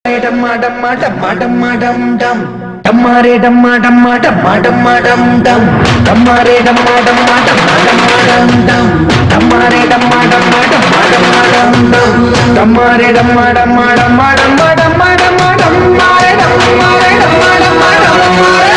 டம்மா டம்மா டம்மா டம்மா டம் டம் டம்மாரே டம்மா டம்மா டம்மா டம்மா டம் டம் டம்மாரே டம்மா டம்மா டம்மா டம்மா டம் டம் டம்மாரே டம்மா டம்மா டம்மா டம்மா டம் டம் டம்மாரே டம்மா டம்மா டம்மா டம்மா டம்மா டம்மா டம்மாரே டம்மாரே டம்மா டம்மா டம்மாரே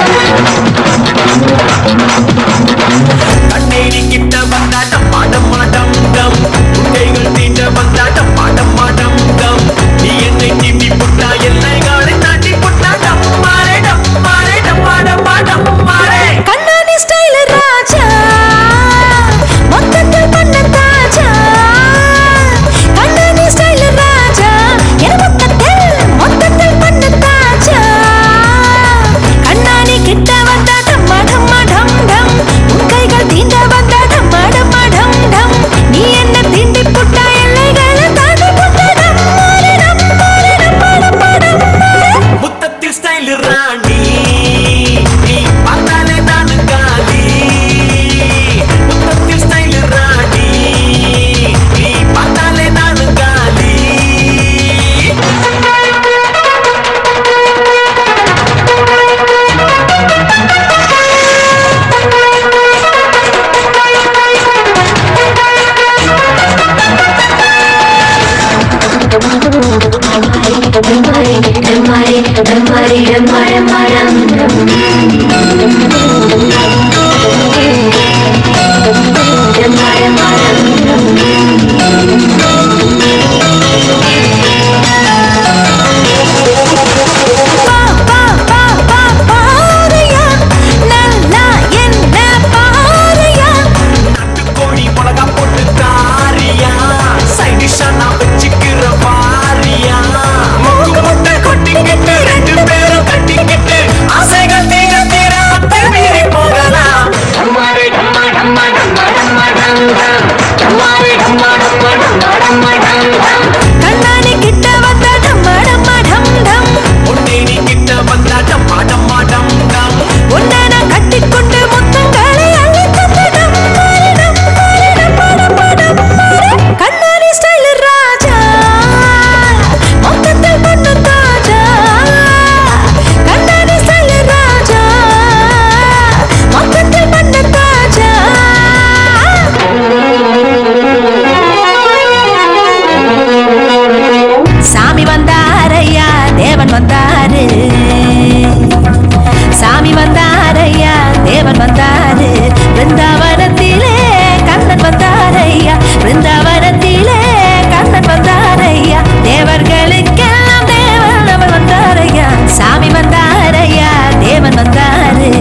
கண்ணேடி கிட்ட வந்தாட்டம் பாடம் மாடம் டம் உண்டைகள் தீண்ட வந்தாட்டம் பாடம் மாடம் டம் நீ என்னை தீண்டி புட்டா எல்லைகளை தாண்டி புட்டா டம்மாரே டம்மாரே டம்மாடம் மாடம் மாறே கண்ணாடி ஸ்டைல் ராஜா மொத்தத்தில் பண்ண தாஜா கண்ணாடி ஸ்டைல் ராஜா என மொத்தத்தில் மொத்தத்தில் பண்ண தாஜா கண்ணாடி கிட்ட வந்தா டம்மா டம்மா டம் டம் உன் கைகள் தீண்ட வந்தா டம்மா டம்மா டம் டம் நீ என்ன தீண்டி புட்டா எல்லைகளை தாண்டி புட்டா டம்மாரி டம்மாரி டம்மா டம்மா டம்மாரி முத்தத்தில் ஸ்டைல் ராணி நீ பார்த்தாலே நானு காலி முத்தத்தில் ஸ்டைல் ராணி நீ பார்த்தாலே நானு காலி பா பா பா பா பாருயா நல்லா என்ன பாருயா நாட்டுக்கோழி மிளகா போட்டு தாரியா சைடிஷா நான் வச்சுக்கிற வாரியா மூக்கு முட்டை கொட்டிக்கிட்டு ரெண்டு பேரும் கட்டிக்கிட்டு ஆசைகள் தீர தீர அத்தை மீறி போகலாம் டம்மாரே டம்மா டம்மா டம்மா டம்மா டம் டம் டம்மாரே டம்மா டம்மா டம்மா டம்மா டம் டம் கண்ணாடி கிட்ட வந்தா டம்மா டம்மா டம் டம் உன்னை நீ கிட்ட வந்தாட்டம் மாடம் மாடம் டம் உன்னை நான் கட்டிக்கொண்டு முத்தங்களை அள்ளி தந்த டம்மாரி டம்மாரி டம்மா டம்மா டம்மாரி கண்ணாடி ஸ்டைல் ராஜா மொத்தத்தில் பண்ணு தாஜா கண்ணாடி ஸ்டைல் ராஜா மொத்தத்தில் பண்ணு தாஜா சாமி வந்தாரையா தேவன் வந்தாரு சாமி வந்தாரையா தேவன் வந்தாரு பிருந்தாவனத்திலே கண்ணன் வந்தாரையா பிருந்தாவனத்திலே கண்ணன் வந்தாரையா தேவர்களுக்கெல்லாம் தேவன் அவன் வந்தாரையா சாமி வந்தாரையா தேவன் வந்தாரு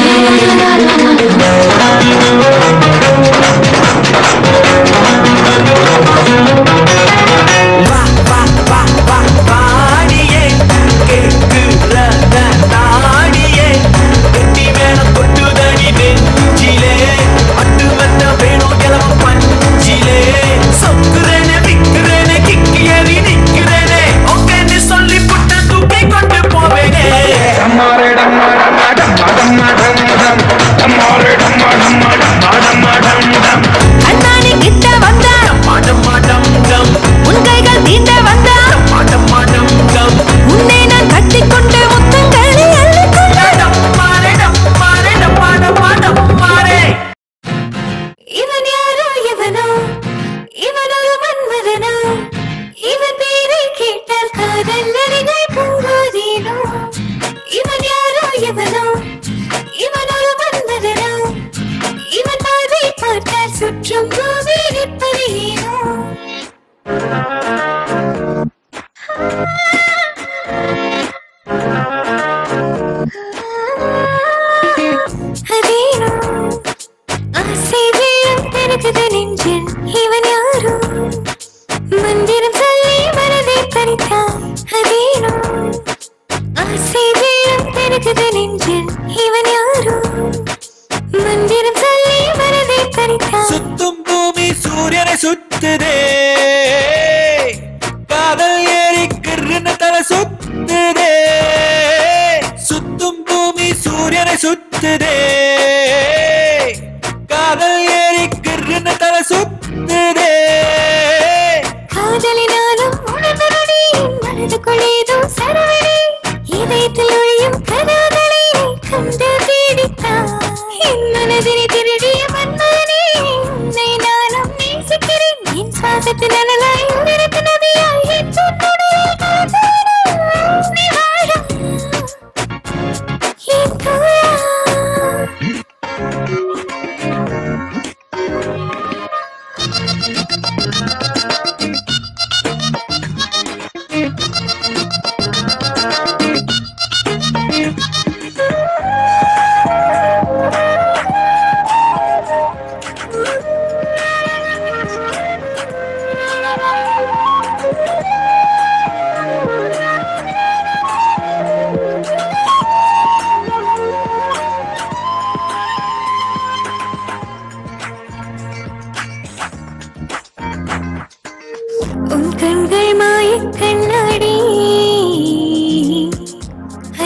வா வா வா வா வாடியே கேக்குறத நாடியே கட்டி வேணும் கொட்டுதடி நெஞ்சிலே பட்டு வந்த வேணும் இளவ பஞ்சிலே சொக்குறேனே விக்கிறேனே கிக்கி ஏறி நிக்கிறேனே ஓகேன்னு சொல்லி புட்ட தூக்கி கொண்டு போவேனே டம்மாரே டம்மா டம்மா டம்மா டம்மா டம் டம் டம்மாரே டம்மா டம்மா டம்மா டம்மா டம் டம் கண்ணாடி கிட்ட வந்தா மாடம் மாடம் டம் உன் கைகள் தீண்ட வந்தா மாடம் மாடம் டம் உன்னை நான் கட்டிக்கொண்டு முத்தங்களை அள்ளிக்கொண்டு டம் மாறே டம் மாறே டம் மாடம் மாடம் மாறே இவன் யாரோ இவனோ இவனொரு மன்மதனோ இவன் பேரை கேட்டால் காதல் நரிகள் பூங்காதீனோ இவன் யாரோ இவனோ இவனொரு மன்மதனோ இவன் பார்வை பார்த்தால் சுற்றும் பூமி நிற்பதேனோ அதேனோ ஆசை வெள்ளம் பெருகுது நெஞ்சில் இவன் யாரோ மந்திரம் சொல்லி மனதை பறித்தான் அதேனோ ஆசை வெள்ளம் பெருகுது நெஞ்சில் இவன் யாரோ மந்திரம் சொல்லி மனதை பறித்தான் சுத்தும் பூமி சூரியனை சுத்துதே காதல் ஏறி கிருன்னு தலை சுத்துதே சுத்தும் பூமி சூரியனை சுத்துதே காதல் ஏறி கிருன்னு தலை சுத்துதே காதலினாலும் உணர்ந்த நொடியில் மனதுக்குள் ஏதோ ச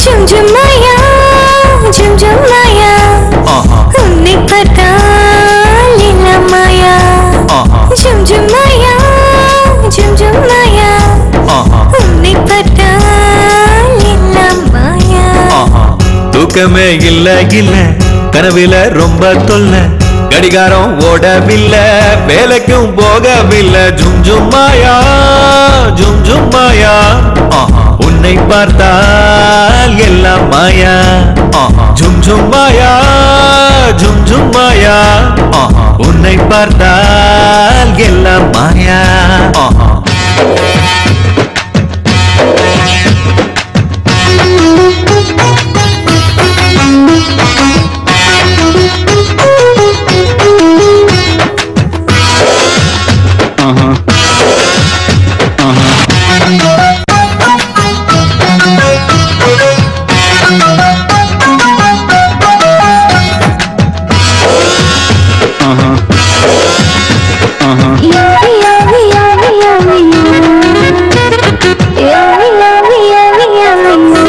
ஜும் ஜும் மாயா ஜும் ஜும் மாயா ஆஹா உன்னை பார்த்தால் எல்லாம் மாயா ஆஹா ஜும் ஜும் மாயா ஜும் ஜும் மாயா ஆஹா உன்னை பார்த்தால் எல்லாம் மாயா ஆஹா. தூக்கமே இல்ல இல்ல கனவில ரொம்ப தொல்ல கடிகாரம் ஓடவில்லை வேலைக்கும் போகவில்லை ஜும் ஜும் மாயா ஜும் ஜும் மாயா ஆஹா. உன்னை பார்த்தால் எல்லாம் மாயா ஆஹா. ஜும் ஜும் மாயா ஜும் ஜும் மாயா ஆஹா. உன்னை பார்த்தால் எல்லாம் மாயா ஆஹா. Yummy, yummy, yummy, yummy. Yummy, yummy, yummy, yummy.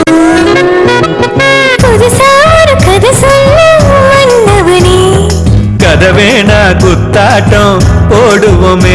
புதுசா ஒரு கதை சொல்ல வந்தவனே கதை வேணா குத்தாட்டம் போடுவோமே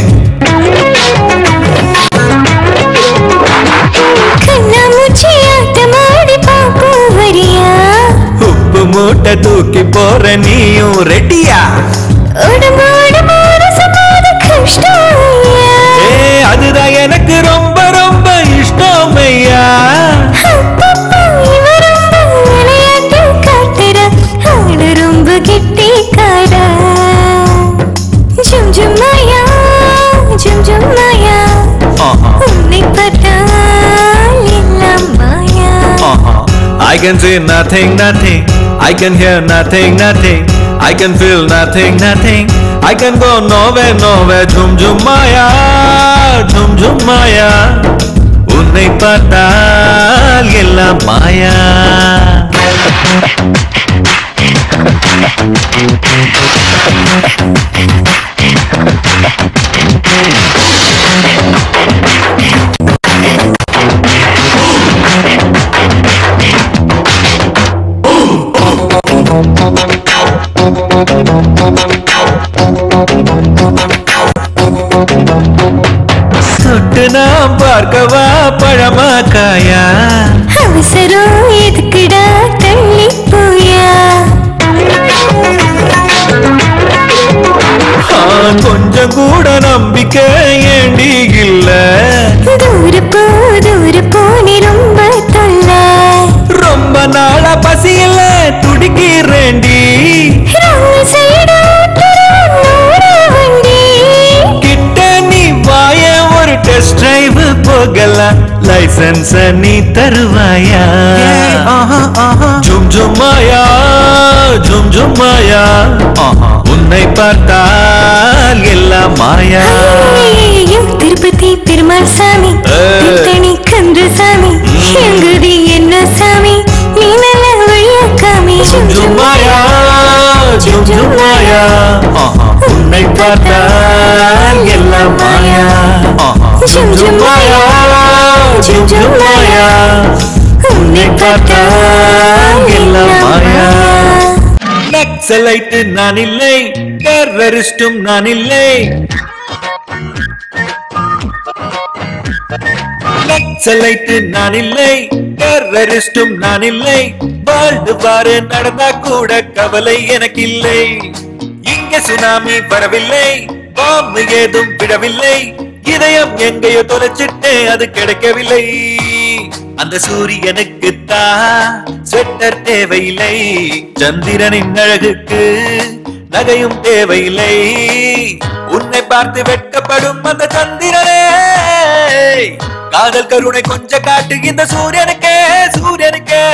கண்ணாமூச்சி ஆட்டமாடி பார்ப்போம் வரியா உப்பு மூட்டை தூக்கி போற நீயும் ரெடியா உடம்போடு மனசமாத கஷ்டம் ஐயா. ஏ அதுதான் எனக்கு ரொம்ப ரொம்ப இஷ்டம் ஐயா அப்பப்பா, இவன் ரொம்ப விளையாட்டு காட்டுறா. ஆளு ரொம்ப கெட்டிக்காரா. ஜும் ஜும் மாயா, ஜும் ஜும் மாயா. ஆஹா, உன்னை பார்த்தால் எல்லாம் மாயா. ஆஹா. I can see nothing, nothing. I can hear nothing, nothing. I can feel nothing, nothing. I can go nowhere, nowhere. Jum jum maya, jum jum maya. உன்னை பார்த்தால் எல்லாம் மாயா தொட்டு நாம் பார்க்கவா பழமா காயா அவசரம் எதுக்குடா தள்ளி போயா ஆ, கொஞ்சம் கூட நம்பிக்கை ஏண்டி இல்ல தூர போ தூர போனி ரொம்ப தொல்லை ரொம்ப நாளா பசியில துடிக்கிறேண்டி ராங் சைடு ஓட்டுற வண்டி கிட்ட நீ வாய ஒரு டெஸ்ட் டிரைவ் போகலாம் லைசன்ஸ் நீ தருவாயா ஜும் ஜும் மாயா ஜும் ஜும் மாயா உன்னை பார்த்தால் எல்லாம் மாயா ஐயையோ, திருப்பதி பெருமாள் சாமி ஏய். திருத்தணி கந்தசாமி எங்குதி என்ன சாமி நீ நல்ல வழியா காமி ஜும் ஜும் மாயா ஜும் ஜும் மாயா உன்னை பார்த்தால் எல்லாம் மாயா ஜும் ஜும் மாயா ஜும் ஜும் மாயா உன்னை பார்த்தால் எல்லாம் மாயா நக்சலைட்டு நான் இல்லை டெரரிஸ்டும் நான் இல்லை நக்சலைட்டு நான் இல்லை டெரரிஸ்டும் நான் இல்லை வாழ்ந்து பாரு நடந்தா கூட கவலை எனக்கு இல்லை இங்க சுனாமி வரவில்லை பாம்பு ஏதும் விடவில்லை இதயம் எங்கேயோ தொலைச்சிட்டேன் அது கிடைக்கவில்லை அந்த சூரியனுக்கு தான் ஸ்வெட்டர் தேவையில்லை சந்திரனின் அழகுக்கு நகையும் தேவையில்லை உன்னை பார்த்து வெட்கப்படும் அந்த சந்திரனே காதல் கருணை கொஞ்சம் காட்டு இந்த சூரியனுக்கே சூரியனுக்கே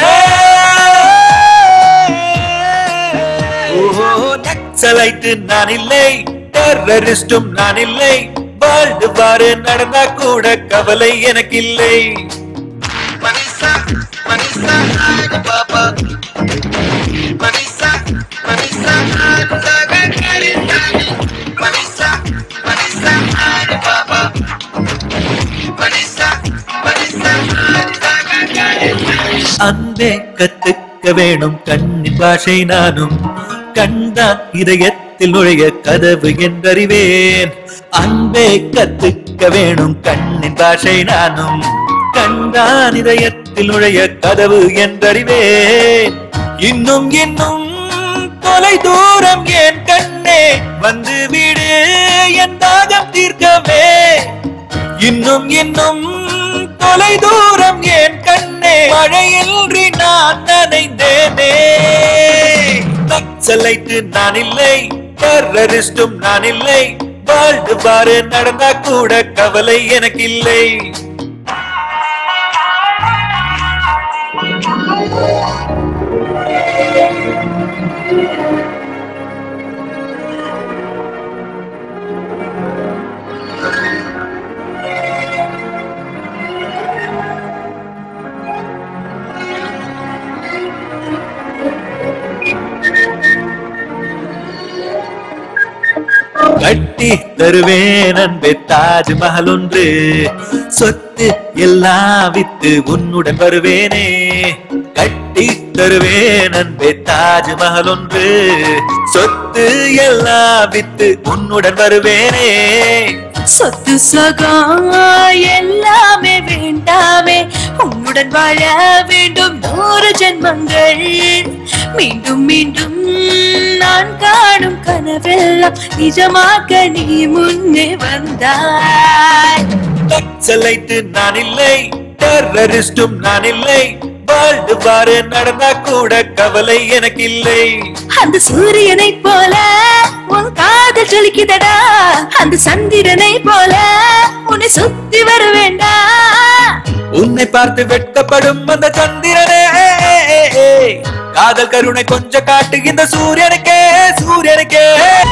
ஓஹோ நக்சலைட்டு நான் இல்லை டெரரிஸ்டும் நான் இல்லை வாழ்ந்து பாரு நடந்தா கூட கவலை எனக்கு இல்லை Manisa, Manisa, Manisa, Baba. Manisa, Manisa, Manisa, Manisa, Manisa, Baba. Manisa, Manisa, Manisa, அன்பே கத்துக்க வேணும் கண்ணின் பாஷை நானும் கண்டான் இதயத்தில் நுழைய கதவு என்றறிவேன் அன்பே கத்துக்க வேணும் கண்ணின் பாஷை நானும் கண்டான் இதயத்தில் நுழைய கதவு என்றறிவேன் இன்னும் இன்னும் தொலை தூரம் என் கண்ணே வந்து விடு என் தாகம் தீர்க்கவே இன்னும் இன்னும் தொலை தூரம் என் கண்ணே மழையின்றி நான் நனைந்தேனே நக்சலைட்டு நான் இல்லை டெரரிஸ்டும் நான் இல்லை வாழ்ந்து பாரு நடந்தா கூட கவலை எனக்கு இல்லை கட்டி தருவேன் அன்பே தாஜ்மஹல் ஒன்று சொத்து எல்லாம் வித்து உன்னுடன் வருவேனே கட்டி தருவேன் அன்பே தாஜ்மஹல் ஒன்று சொத்து எல்லாம் வித்து உன்னுடன் வருவேனே சொத்து சுகம் எல்லாமே வேண்டாமே உன்னுடன் வாழ வேண்டும் நூறு ஜென்மங்கள் மீண்டும் மீண்டும் நான் காணும் கனவெல்லாம் நிஜமாக்க நீ முன்னே வந்தாய் நக்சலைட்டு நான் இல்லை டெரரிஸ்டும் நான் இல்லை வாழ்ந்து பாரு நடந்தா கூட கவலை எனக்கு இல்லை அந்த சூரியனை போல உன் காதல் ஜொலிக்குதடா அந்த சந்திரனை போல உன்னை சுத்தி வர வேண்டாம் உன்னை பார்த்து வெட்கப்படும் அந்த சந்திரனே காதல் கருணை கொஞ்சம் காட்டு இந்த சூரியனுக்கே சூரியனுக்கே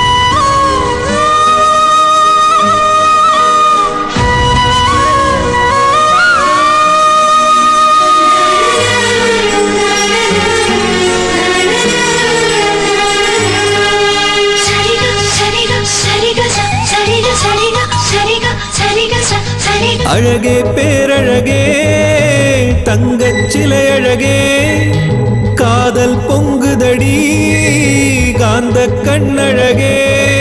சரிக சரிக சரிக ச சரிக சரிக சரிக சரிக ச சரிக அழகே பேரழகே தங்கச் சிலை அழகே காதல் பொங்குதடி காந்த கண்ணழகே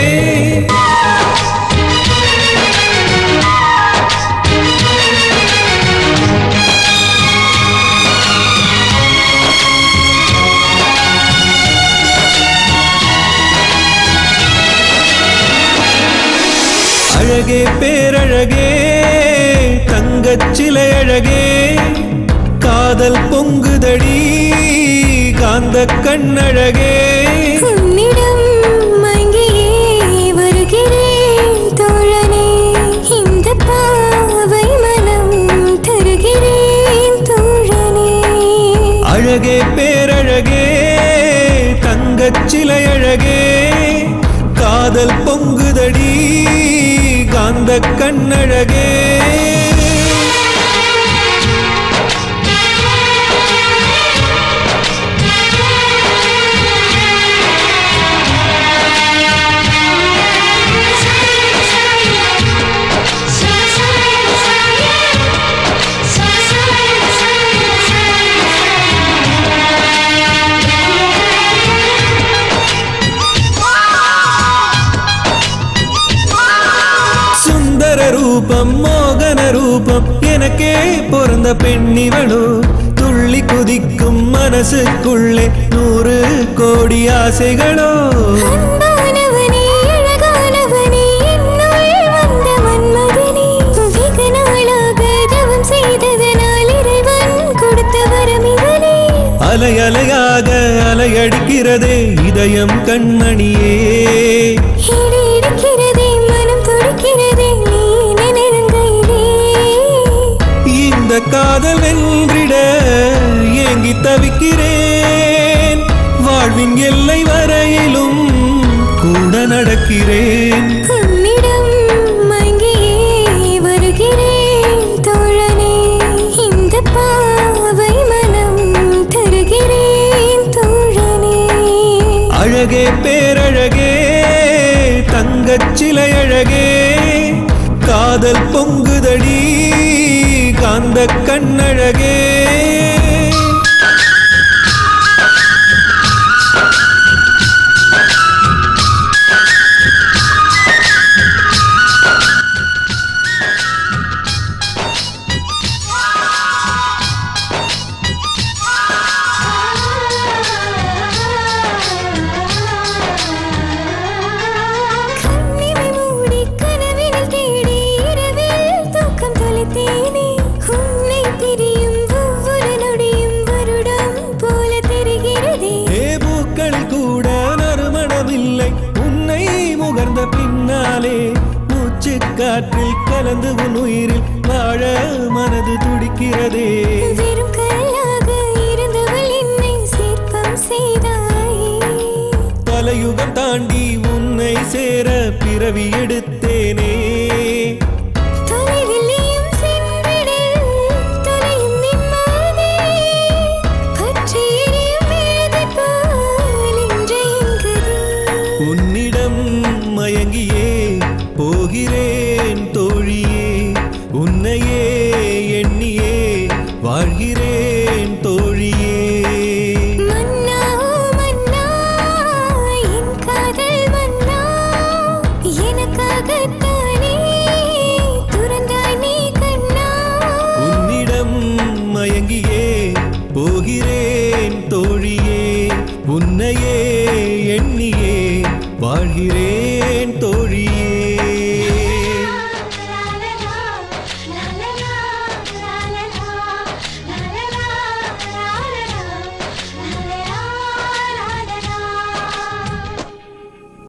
அழகே பேரழகே தங்கச் சிலை அழகே காதல் பொங்குதடி காந்த கண்ணழகே உன்னிடம் மயங்கியே வருகிறேன் தோழனே இந்த பாவை மனம் தருகிறேன் தோழனே அழகே பேரழகே தங்கச் சிலை அழகே காதல் பொங்குதடி காந்த கண்ணழகே சுந்தர ரூபம் மோகன ரூபம் எனக்கே பிறந்த பெண்ணிவளோ துள்ளி குதிக்கும் மனசுக்குள்ளே நூறு கோடி ஆசைகளோ அன்பானவனே அழகானவனே என்னுள் வந்த மன்மதனே வெகு நாளாக தவம் செய்ததனால் இறைவன் கொடுத்த வரம் இவனே அலை அலையாக அலையடிக்கிறதே இதயம் கண்மணியே இடி இடிக்கிறதே மனம் துடிக்கிறதே நீ நெருங்கையிலே இந்த காதல் வென்றிட ஏங்கி தவிக்கிறேன் வாழ்வின் எல்லை வரையிலும் கூட நடக்கிறேன் உன்னிடம் மயங்கியே வருகிறேன் தோழனே இந்த பாவை மனம் தருகிறேன் தோழனே அழகே பேரழகே தங்கச் சிலை அழகே காதல் பொங்குதடி காந்த கண்ணழகே காற்றில் கலந்து உன் உயிரில் வாழ மனது துடிக்கிறதே வெறும் கல்லாக இருந்தவள் என்னை சிற்பம் செய்தாயே பல யுகம் தாண்டி உன்னை சேர பிறவி எடுத்தேனே தொலைவில் நீயும் சென்றிடு, தொலையும் நிம்மதி. பற்றி எரியும் மெழுகு போல் இன்று எங்குது. உன்னிடம் மயங்கியே போகிறேன் தோழியே உன்னையே எண்ணியே வாழ்கிறேன் தோழியே மன்னா, ஓ மன்னா, என் காதல் மன்னா, எனக்காகத்தானே துறந்தாய் நீ கண்ணா உன்னிடம் மயங்கியே போகிறேன் தோழியே உன்னையே எண்ணியே வாழ்கிறேன் தோழியே